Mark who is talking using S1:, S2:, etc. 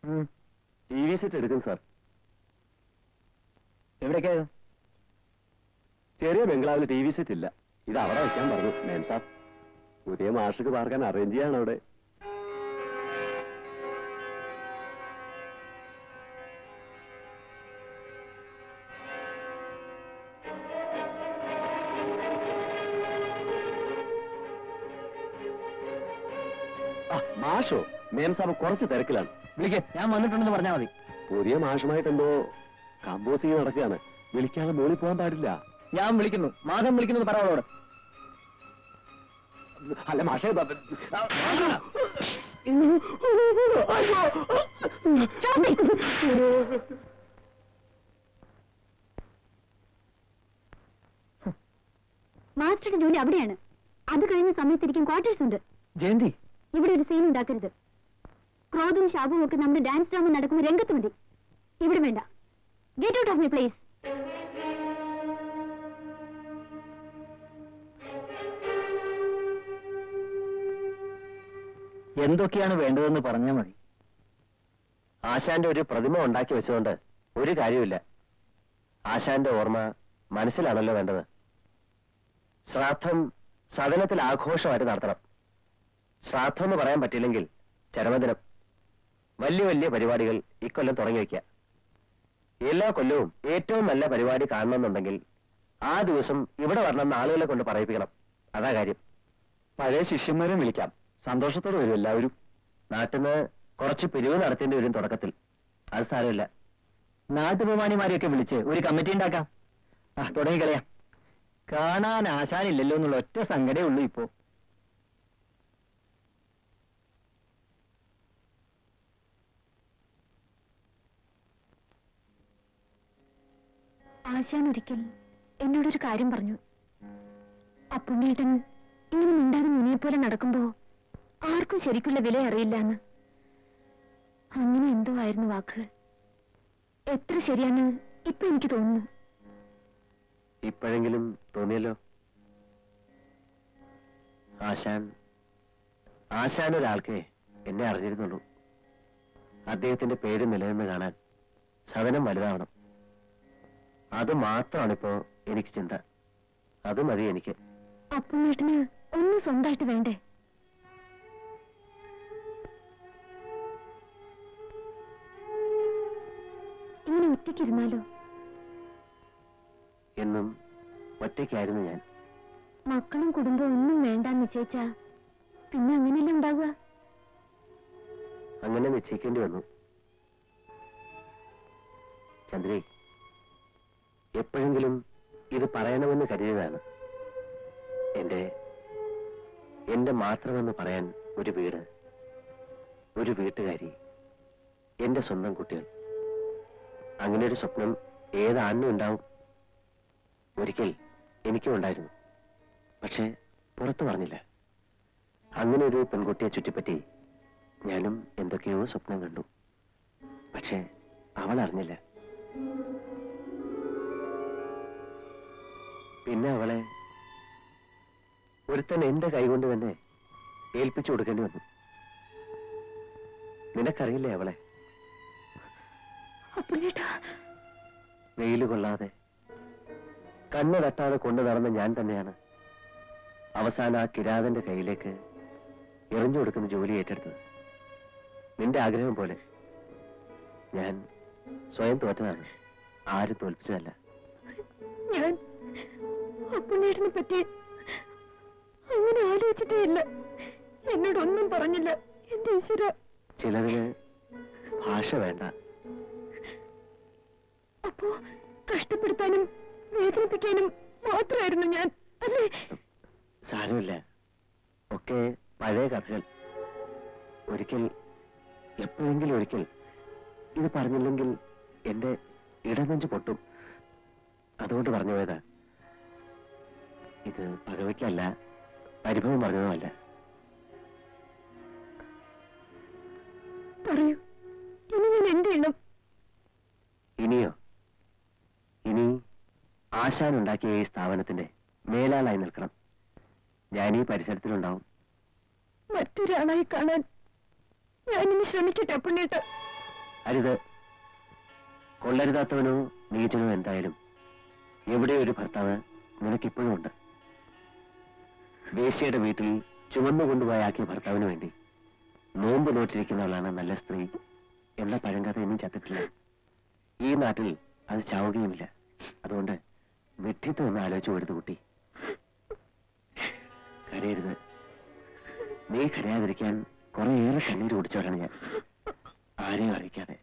S1: T V set എടുക്കും sir
S2: എവിടേക്കായത്
S1: ചെറിയ ബംഗ്ലാവിൽ ടി വി സെറ്റ് ഇല്ല ഇത് അവിടെ വെക്കാൻ പറഞ്ഞു മേം സാർ പുതിയ മാഷക്ക് പാർക്കാൻ അറേഞ്ച് ചെയ്യാണ് അവിടെ ആ, മാഷോ മേം സാബ് കുറച്ച് തിരക്കിലാണ്
S2: വിളിക്ക് ഞാൻ വന്നിട്ടുണ്ടെന്ന് പറഞ്ഞാൽ മതി
S1: പുതിയ മാഷുമായിട്ട് എന്തോ കമ്പോസിങ് നടക്കുകയാണ് വിളിക്കാതെ മോളിൽ പോകാൻ പാടില്ല
S2: ഞാൻ വിളിക്കുന്നു മാധവൻ വിളിക്കുന്നത് പറ അവളോട്
S1: അല്ല മാഷേ ബ- ആ,
S3: മാസ്റ്ററുടെ ജോലി അവിടെയാണ് അത് കഴിഞ്ഞ സമയത്തിരിക്കും ക്വാർട്ടേഴ്സ് ഉണ്ട്
S2: ജയന്തി
S3: ഇവിടെ ഒരു സീൻ ഉണ്ടാക്കരുത് ക്രോധവും ശാപവും ഒക്കെ നമ്മുടെ ഡാൻസ് ഡ്രാമ നടക്കുമ്പോൾ രംഗത്ത് മതി ഇവിടെ വേണ്ട get out of my place
S2: എന്തൊക്കെയാണ് വേണ്ടതെന്ന് പറഞ്ഞാൽ മതി
S1: ആശാന്റെ ഒരു പ്രതിമ ഉണ്ടാക്കി വെച്ചുകൊണ്ട് ഒരു കാര്യമില്ല ആശാന്റെ ഓർമ്മ മനസ്സിലാണല്ലോ വേണ്ടത് ശ്രാദ്ധം സദനത്തിൽ ആഘോഷമായിട്ട് നടത്തണം ശ്രാദ്ധം എന്ന് പറയാൻ പറ്റില്ലെങ്കിൽ ചരമദിനം വലിയ വലിയ പരിപാടികൾ ഇക്കൊല്ലം തുടങ്ങി വയ്ക്കുക എല്ലാ കൊല്ലവും ഏറ്റവും നല്ല പരിപാടി കാണണമെന്നുണ്ടെങ്കിൽ ആ ദിവസം ഇവിടെ വരണമെന്ന് ആളുകളെ കൊണ്ട് പറയിപ്പിക്കണം അതാ കാര്യം പഴയ ശിഷ്യന്മാരെ വിളിക്കാം സന്തോഷത്തോടെ വരും എല്ലാവരും നാട്ടിൽ നിന്ന് കുറച്ച് പിരിവ് നടത്തേണ്ടി വരും തുടക്കത്തിൽ അത് സാരമില്ല
S2: നാട്ടുപ്രമാണിമാരെയൊക്കെ വിളിച്ച് ഒരു കമ്മിറ്റി ഉണ്ടാക്കാം ആ തുടങ്ങി കളയാം കാണാൻ ആശാനില്ലല്ലോ എന്നുള്ള ഒറ്റ സങ്കടേ ഉള്ളൂ ഇപ്പോ
S3: ആശാൻ ഒരിക്കൽ എന്നോടൊരു കാര്യം പറഞ്ഞു അപ്പുണ്ണേട്ടൻ ഇങ്ങനെ മിണ്ടാതെ മുനിയെ പോലെ നടക്കുമ്പോ ആർക്കും ശരിക്കുള്ള വില അറിയില്ല എന്ന് അങ്ങനെ എന്തോ ആയിരുന്നു വാക്കുകൾ എത്ര ശരിയാണ് ഇപ്പൊ എനിക്ക് തോന്നുന്നു
S1: ഇപ്പോഴെങ്കിലും തോന്നിയല്ലോ ആശാൻ ആശാൻ ഒരാൾക്ക് എന്നെ അറിഞ്ഞിരുന്നുള്ളൂ അദ്ദേഹത്തിന്റെ പേര് നിലനിന്ന് കാണാൻ സദനം വലുതാവണം അത് മാത്രമാണിപ്പോ എനിക്ക് ചിന്ത അത് മതി എനിക്ക്
S3: അപ്പുണ്ണേട്ടന് ഒന്നും സ്വന്തമായിട്ട് വേണ്ടേ ഇങ്ങനെ ഒറ്റയ്ക്കിരുന്നാലോ
S1: എന്നും ഒറ്റയ്ക്കായിരുന്നു ഞാൻ
S3: മക്കളും കുടുംബവും ഒന്നും വേണ്ടാന്ന് നിശ്ചയിച്ചാ പിന്നെ അങ്ങനെയല്ലേ ഉണ്ടാവുക
S1: അങ്ങനെ നിശ്ചയിക്കേണ്ടി വന്നു ചന്ദ്രി എപ്പോഴെങ്കിലും ഇത് പറയണമെന്ന് കരുതിയതാണ് എന്റെ എന്റെ മാത്രമെന്ന് പറയാൻ ഒരു വീട് ഒരു വീട്ടുകാരി എന്റെ സ്വന്തം കുട്ടികൾ അങ്ങനെ ഒരു സ്വപ്നം ഏതാനും ഉണ്ടാവും ഒരിക്കൽ എനിക്കും ഉണ്ടായിരുന്നു പക്ഷെ പുറത്തു പറഞ്ഞില്ല അങ്ങനെ ഒരു പെൺകുട്ടിയെ ചുറ്റിപ്പറ്റി ഞാനും എന്തൊക്കെയോ സ്വപ്നം കണ്ടു പക്ഷെ അവൾ അറിഞ്ഞില്ല പിന്നെ അവളെ ഒരുത്തൻ എന്റെ കൈകൊണ്ട് തന്നെ ഏൽപ്പിച്ചു കൊടുക്കേണ്ടി വന്നു നിനക്കറിയില്ലേ അവളെ
S3: അപ്പുണ്ണേട്ടാ
S1: വെയിൽ കൊള്ളാതെ കണ്ണ് തട്ടാതെ കൊണ്ടു നടന്ന ഞാൻ തന്നെയാണ് അവസാനം ആ കിരാതന്റെ കയ്യിലേക്ക് എറിഞ്ഞു കൊടുക്കുന്ന ജോലി ഏറ്റെടുത്തത് നിന്റെ ആഗ്രഹം പോലെ ഞാൻ സ്വയം തോറ്റതാണ് ആരും തോൽപ്പിച്ചതല്ല
S3: ഞാൻ അപ്പുണ്ണേട്ടനെ പറ്റി അങ്ങനെ ആലോചിച്ചിട്ടേ ഇല്ല എന്നോടൊന്നും പറഞ്ഞില്ല എന്റെ ഈശ്വര
S1: ചിലതിന് ഭാഷ വേണ്ട
S3: അപ്പോ കഷ്ടപ്പെടുത്താനും വേദനിപ്പിക്കാനും മാത്രമായിരുന്നു ഞാൻ അല്ലേ
S1: സാരമില്ല ഒക്കെ പഴയ കഥകൾ ഒരിക്കൽ എപ്പോഴെങ്കിലും ഒരിക്കൽ ഇത് പറഞ്ഞില്ലെങ്കിൽ എന്റെ ഇടനെഞ്ച് പൊട്ടും അതുകൊണ്ട് പറഞ്ഞു പോയതാ ഇത് പകവയ്ക്കല്ല പരിഭവം പറഞ്ഞതുമല്ല
S3: പറയൂ ഇനി ഞാൻ എന്ത് ചെയ്യണം
S1: ഇനിയോ ഇനി ആശാനുണ്ടാക്കിയ ഈ സ്ഥാപനത്തിന്റെ മേലാളായി നിൽക്കണം ഞാൻ ഈ പരിസരത്തിലുണ്ടാവും
S3: മറ്റൊരാളായി കാണാൻ ഞാനിനി ശ്രമിക്കട്ടെ അപ്പുണ്ണേട്ട
S1: അരുത് കൊള്ളരുതാത്തവനോ നീചനോ എന്തായാലും എവിടെ ഒരു ഭർത്താവ് നിനക്കിപ്പോഴും ഉണ്ട് വേശ്യയുടെ വീട്ടിൽ ചുമന്നു കൊണ്ടുപോയാക്കിയ ഭർത്താവിന് വേണ്ടി നോമ്പ് നോട്ടിരിക്കുന്നവളാണ് നല്ല സ്ത്രീ എന്ന പഴങ്കഥ ഇനിയും ചത്തിട്ടില്ല ഈ നാട്ടിൽ അത് ചാവുകയുമില്ല അതുകൊണ്ട് വെട്ടിത്ത് ഒന്ന് ആലോചിച്ചു കൊടുത്തു കുട്ടി കരയരുത് നീ കരയാതിരിക്കാൻ കുറേയേറെ കണ്ണീര് കുടിച്ചവരാണ് ഞാൻ ആരെയും അറിയിക്കാതെ